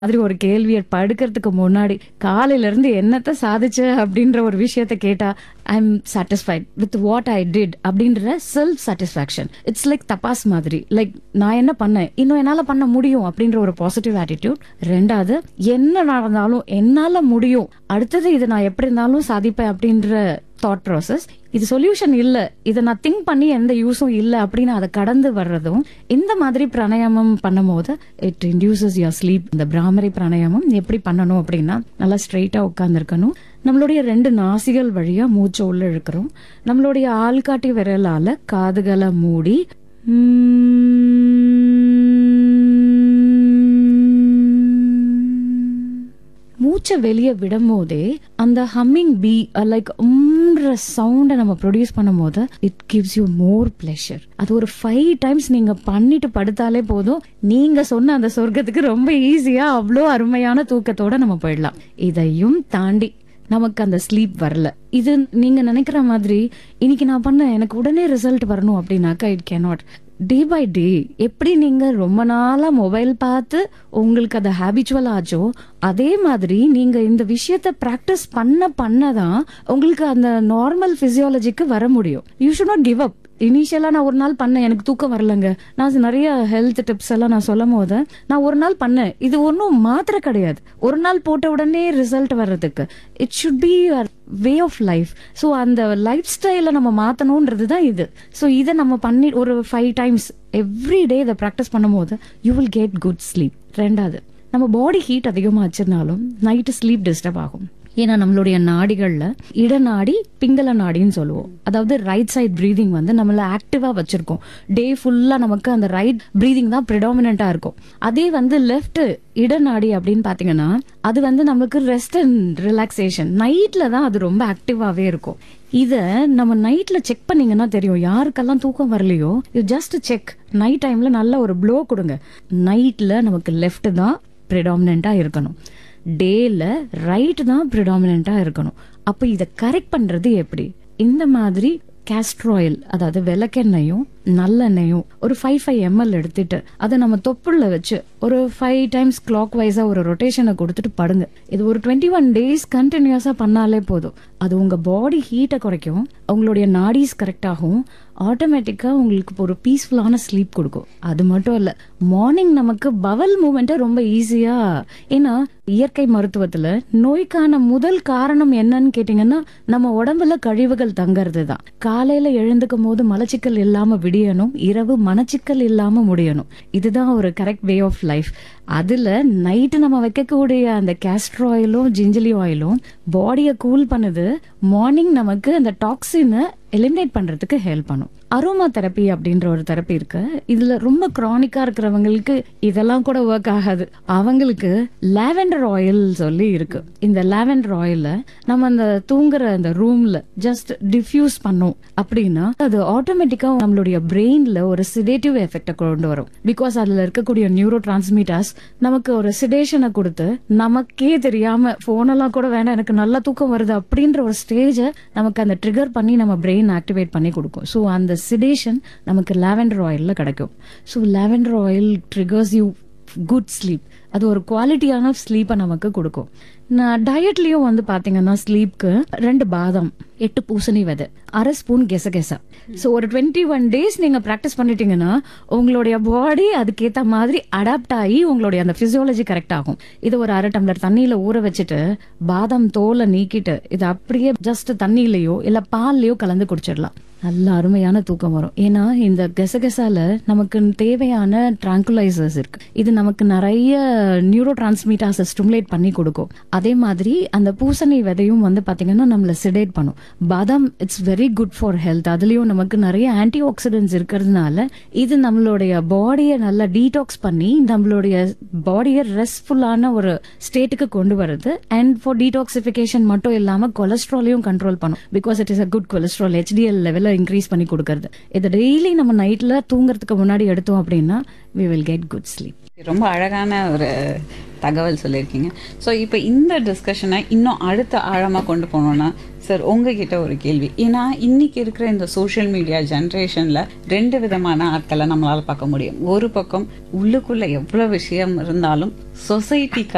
மாதிரி ஒரு கேள்வியை படுக்கிறதுக்கு முன்னாடி காலையில இருந்து என்னத்த சாதிச்ச அப்படின்ற ஒரு விஷயத்த கேட்டா I am satisfied with what I did அப்படின்ற செல்ஃப் சாட்டிஸ்பாக்சன் இட்ஸ் லைக் தபாஸ் மாதிரி லைக் நான் என்ன பண்ணேன் இன்னும் என்னால பண்ண முடியும் அப்படின்ற ஒரு பாசிட்டிவ் ஆட்டிடியூட் ரெண்டாவது என்ன நடந்தாலும் என்னால முடியும் அடுத்தது இது நான் எப்படி இருந்தாலும் சாதிப்பேன் அப்படின்ற தாட் ப்ராசஸ் இது சொல்யூஷன் இல்ல இதை நான் திங்க் பண்ணி எந்த யூஸும் இல்ல அப்படின்னு அதை கடந்து வர்றதும் இந்த மாதிரி பிராணாயாமம் பண்ணும்போது இட் இன்டியூசஸ் யுவர் ஸ்லீப் இந்த பிராமரி பிராணாயாமம் எப்படி பண்ணணும் அப்படின்னா நல்லா ஸ்ட்ரைட்டா உட்காந்துருக்கணும் நம்மளுடைய ரெண்டு நாசிகள் வழியா மூச்சை உள்ள இழுக்கிறோம் நம்மளுடைய ஆள்காட்டி விரலால காதுகளை மூடி மூச்சை வெளியே விடும் போதே அந்த ஹம்மிங் பி லைக் உம்ன்ற சவுண்டை நம்ம ப்ரொடியூஸ் பண்ணும் போது it gives you more pleasure அது ஒரு ஃபைவ் டைம்ஸ் நீங்க பண்ணிட்டு படுத்தாலே போதும் நீங்க சொன்ன அந்த சொர்க்கத்துக்கு ரொம்ப ஈஸியா அவ்வளோ அருமையான தூக்கத்தோட நம்ம போயிடலாம் இதையும் தாண்டி நமக்கு அந்த ஸ்லீப் வரல இது நீங்க நினைக்கிற மாதிரி இன்னைக்கு நான் பண்ண எனக்கு உடனே ரிசல்ட் வரணும் அப்படின்னாக்கா it cannot day by day எப்படி நீங்க ரொம்ப நாளா மொபைல் பார்த்து உங்களுக்கு அது ஹேபிச்சுவல் ஆச்சோ அதே மாதிரி நீங்க இந்த விஷயத்த பிராக்டிஸ் பண்ண பண்ணதான் உங்களுக்கு அந்த நார்மல் பிசியாலஜிக்கு வர முடியும் you should not give up இனிஷியலா நான் ஒரு நாள் பண்ணேன் எனக்கு தூக்கம் வரலங்க நான் நிறைய ஹெல்த் டிப்ஸ் எல்லாம் நான் சொல்லும் போது நான் ஒரு நாள் பண்ணேன் இது ஒன்றும் மாத்திரை கிடையாது ஒரு நாள் போட்ட உடனே ரிசல்ட் வர்றதுக்கு it should be way of life so அந்த லைஃப் ஸ்டைலை நம்ம மாத்தணும்ன்றது தான் இது ஸோ இதை நம்ம பண்ணி ஒரு ஃபைவ் டைம்ஸ் எவ்ரி டே இதை ப்ராக்டிஸ் பண்ணும்போது you will get good sleep ரெண்டாவது நம்ம பாடி ஹீட் அதிகமாக வச்சிருந்தாலும் நைட்டு ஸ்லீப் டிஸ்டர்ப் ஆகும் ஏன்னா நம்மளுடைய நாடிகள்ல இடநாடி பிங்கள நாடின்னு சொல்லுவோம் அதாவது ரைட் சைட் பிரீதிங் வந்து நம்மள ஆக்டிவா வச்சிருக்கோம் டே ஃபுல்லா நமக்கு அந்த ரைட் பிரீதிங் தான் ப்ரிடாமினா இருக்கும் அதே வந்து லெஃப்ட் இடநாடி அப்படின்னு பாத்தீங்கன்னா அது வந்து நமக்கு ரெஸ்ட் அண்ட் ரிலாக்ஸேஷன் நைட்ல தான் அது ரொம்ப ஆக்டிவாவே இருக்கும் இத நம்ம நைட்ல செக் பண்ணீங்கன்னா தெரியும் யாருக்கெல்லாம் தூக்கம் வரலையோ யூ ஜஸ்ட் செக் நைட் டைம்ல நல்ல ஒரு ப்ளோ கொடுங்க நைட்ல நமக்கு லெஃப்ட் தான் ப்ரிடாமினா இருக்கணும் டேல ரைட் தான் ப்ரிடாமினா இருக்கணும் அப்ப இத கரெக்ட் பண்றது எப்படி இந்த மாதிரி கேஸ்ட்ர் ஆயில் அதாவது விளக்கெண்ணெயும் நல்லெண்ணெயும் ஒரு ஃபைவ் ஃபைவ் எம்எல் எடுத்துட்டு அதை நம்ம தொப்புள்ள வச்சு ஒரு ஃபைவ் டைம்ஸ் கிளாக் வைஸா ஒரு ரொட்டேஷனை கொடுத்துட்டு படுங்க இது ஒரு டுவெண்ட்டி ஒன் டேஸ் கண்டினியூஸா பண்ணாலே போதும் அது உங்க பாடி ஹீட்டை குறைக்கும் உங்களுடைய நாடிஸ் கரெக்ட் ஆகும் ஆட்டோமேட்டிக்கா உங்களுக்கு ஒரு பீஸ்ஃபுல்லான ஸ்லீப் கொடுக்கும் அது மட்டும் இல்ல மார்னிங் நமக்கு பவல் மூமெண்ட்டை ரொம்ப ஈஸியா ஏன்னா இயற்கை மருத்துவத்துல நோய்க்கான முதல் காரணம் என்னன்னு கேட்டீங்கன்னா நம்ம உடம்புல கழிவுகள் தங்கறது தான் காலையில எழுந்துக்கும் போது மலச்சிக்கல் இல்லாம விடியணும் இரவு மனச்சிக்கல் இல்லாம முடியணும் இதுதான் ஒரு கரெக்ட் வே ஆஃப் லைஃப் அதுல நைட்டு நம்ம வைக்கக்கூடிய அந்த கேஸ்ட்ர் ஆயிலும் ஜிஞ்சலி ஆயிலும் பாடியை கூல் பண்ணுது மார்னிங் நமக்கு அந்த டாக்ஸினை எலிமினேட் பண்றதுக்கு ஹெல்ப் பண்ணும் அரோமா தெரப்பி அப்படின்ற ஒரு தெரப்பி இருக்கு இதுல ரொம்ப கிரானிக்கா இருக்கிறவங்களுக்கு இதெல்லாம் கூட ஒர்க் ஆகாது அவங்களுக்கு லாவெண்டர் ஆயில் சொல்லி இருக்கு இந்த லாவெண்டர் ஆயில நம்ம அந்த தூங்குற அந்த ரூம்ல ஜஸ்ட் டிஃப்யூஸ் பண்ணோம் அப்படின்னா அது ஆட்டோமேட்டிக்கா நம்மளுடைய பிரெயின்ல ஒரு சிடேட்டிவ் எஃபெக்ட கொண்டு வரும் பிகாஸ் அதுல இருக்கக்கூடிய நியூரோ டிரான்ஸ்மிட்டர்ஸ் நமக்கு ஒரு சிடேஷனை கொடுத்து நமக்கே தெரியாம போனெல்லாம் கூட வேண்டாம் எனக்கு நல்லா தூக்கம் வருது அப்படின்ற ஒரு ஸ்டேஜை நமக்கு அந்த ட்ரிகர் பண்ணி நம்ம பிரெயின் ஆக்டிவேட் பண்ணி கொடுக்கும் ஸோ அந்த சிடேஷன் நமக்கு லாவெண்டர் ஆயில்ல கிடைக்கும் so lavender oil triggers you good sleep அது ஒரு குவாலிட்டியான ஸ்லீப்பை நமக்கு கொடுக்கும் நான் டயட்லயும் வந்து பாத்தீங்கன்னா ஸ்லீப்க்கு ரெண்டு பாதாம் எட்டு பூசணி விதை அரை ஸ்பூன் கெசகெசா ஸோ ஒரு டுவெண்ட்டி ஒன் டேஸ் நீங்க ப்ராக்டிஸ் பண்ணிட்டீங்கன்னா உங்களுடைய பாடி அதுக்கேத்த மாதிரி அடாப்ட் ஆகி உங்களுடைய அந்த பிசியாலஜி கரெக்ட் ஆகும் இது ஒரு அரை டம்ளர் தண்ணியில ஊற வச்சுட்டு பாதாம் தோலை நீக்கிட்டு இது அப்படியே ஜஸ்ட் தண்ணியிலயோ இல்ல பால்லயோ கலந்து குடிச்சிடலாம் நல்ல அருமையான தூக்கம் வரும் ஏன்னா இந்த கெசகெசால நமக்கு தேவையான ட்ராங்குலைசர்ஸ் இருக்கு இது நமக்கு நிறைய நியூரோ டிரான்ஸ்மீட்டர்ஸை ஸ்டிமுலேட் பண்ணி கொடுக்கும் அதே மாதிரி அந்த பூசணி விதையும் வந்து பாத்தீங்கன்னா நம்மள சிடேட் பண்ணும் பாதாம் it's very good for health அதுலயும் நமக்கு நிறைய ஆன்டி ஆக்சிடென்ட்ஸ் இருக்கிறதுனால இது நம்மளுடைய பாடியை நல்லா டீடாக்ஸ் பண்ணி நம்மளுடைய பாடியை ரெஸ்ட்ஃபுல்லான ஒரு ஸ்டேட்டுக்கு கொண்டு வருது அண்ட் ஃபார் டீடாக்சிபிகேஷன் மட்டும் இல்லாம கொலஸ்ட்ராலையும் கண்ட்ரோல் பண்ணும் because it is a good cholesterol HDL லெவலில் இன்க்ரீஸ் பண்ணி கொடுக்கறது இதை டெய்லி நம்ம நைட்ல தூங்குறதுக்கு முன்னாடி எடுத்தோம் அப்படின்னா we will get good sleep ரொம்ப அழகான ஒரு தகவல் சொல்லியிருக்கீங்க ஸோ இப்போ இந்த டிஸ்கஷனை இன்னும் அடுத்த ஆழமாக கொண்டு போனோம்னா சார் உங்ககிட்ட ஒரு கேள்வி ஏன்னா இன்னைக்கு இருக்கிற இந்த சோஷியல் மீடியா ஜென்ரேஷனில் ரெண்டு விதமான ஆட்களை நம்மளால் பார்க்க முடியும் ஒரு பக்கம் உள்ளுக்குள்ள எவ்வளோ விஷயம் இருந்தாலும் சொசைட்டிக்கு